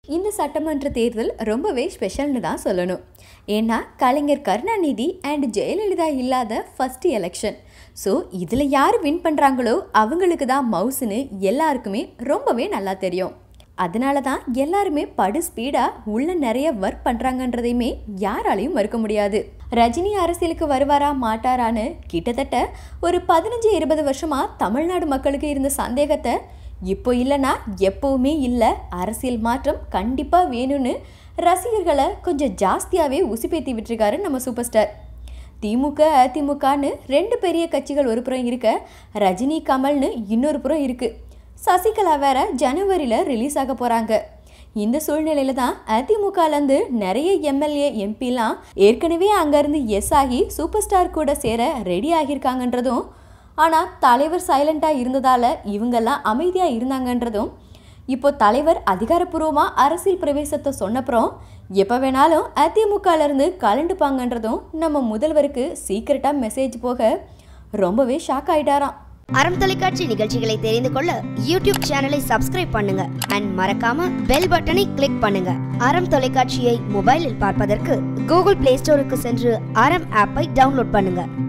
இந்த சட்டமன்ற தேர்தல் ரொம்பவே ஸ்பெஷல்னு தான் சொல்லணும் ஏன்னா கலைஞர் கருணாநிதி அண்ட் ஜெயலலிதா இல்லாத ஃபர்ஸ்ட் எலெக்ஷன் ஸோ இதில் யார் வின் பண்ணுறாங்களோ அவங்களுக்கு தான் மவுசுன்னு எல்லாருக்குமே ரொம்பவே நல்லா தெரியும் அதனால தான் எல்லாருமே படு ஸ்பீடாக உள்ள நிறைய ஒர்க் பண்ணுறாங்கன்றதையுமே யாராலையும் மறுக்க முடியாது ரஜினி அரசியலுக்கு வருவாரா மாட்டாரான்னு கிட்டத்தட்ட ஒரு பதினஞ்சு இருபது வருஷமாக தமிழ்நாடு மக்களுக்கு இருந்த சந்தேகத்தை இப்போ இல்லைன்னா எப்போவுமே இல்லை அரசியல் மாற்றம் கண்டிப்பாக வேணும்னு ரசிகர்களை கொஞ்சம் ஜாஸ்தியாகவே உசுப்பேத்தி விட்டுருக்காரு நம்ம சூப்பர் ஸ்டார் திமுக அதிமுகன்னு ரெண்டு பெரிய கட்சிகள் ஒரு புறம் இருக்க ரஜினி கமல்னு இன்னொரு புறம் இருக்குது சசிகலா வேற ஜனவரியில் ரிலீஸ் ஆக போகிறாங்க இந்த சூழ்நிலையில தான் அதிமுகலேருந்து நிறைய எம்எல்ஏ எம்பிலாம் ஏற்கனவே அங்கேருந்து எஸ் ஆகி சூப்பர் ஸ்டார் கூட சேர ரெடி ஆகியிருக்காங்கன்றதும் ஆனால் தலைவர் சைலண்ட்டாக இருந்ததால் இவங்கெல்லாம் அமைதியாக இருந்தாங்கன்றதும் இப்போ தலைவர் அதிகாரப்பூர்வமாக அரசியல் பிரவேசத்தை சொன்னப்புறம் எப்போ வேணாலும் அதிமுகலேருந்து கலண்டுப்பாங்கன்றதும் நம்ம முதல்வருக்கு சீக்கிரட்டாக மெசேஜ் போக ரொம்பவே ஷாக் ஆயிட்டாராம் அறம் தொலைக்காட்சி நிகழ்ச்சிகளை தெரிந்து கொள்ள யூடியூப் சேனலை சப்ஸ்கிரைப் பண்ணுங்க அண்ட் மறக்காம பெல் பட்டனை கிளிக் பண்ணுங்க அறம் தொலைக்காட்சியை மொபைலில் பார்ப்பதற்கு கூகுள் பிளே ஸ்டோருக்கு சென்று அறம் ஆப்பை டவுன்லோட் பண்ணுங்க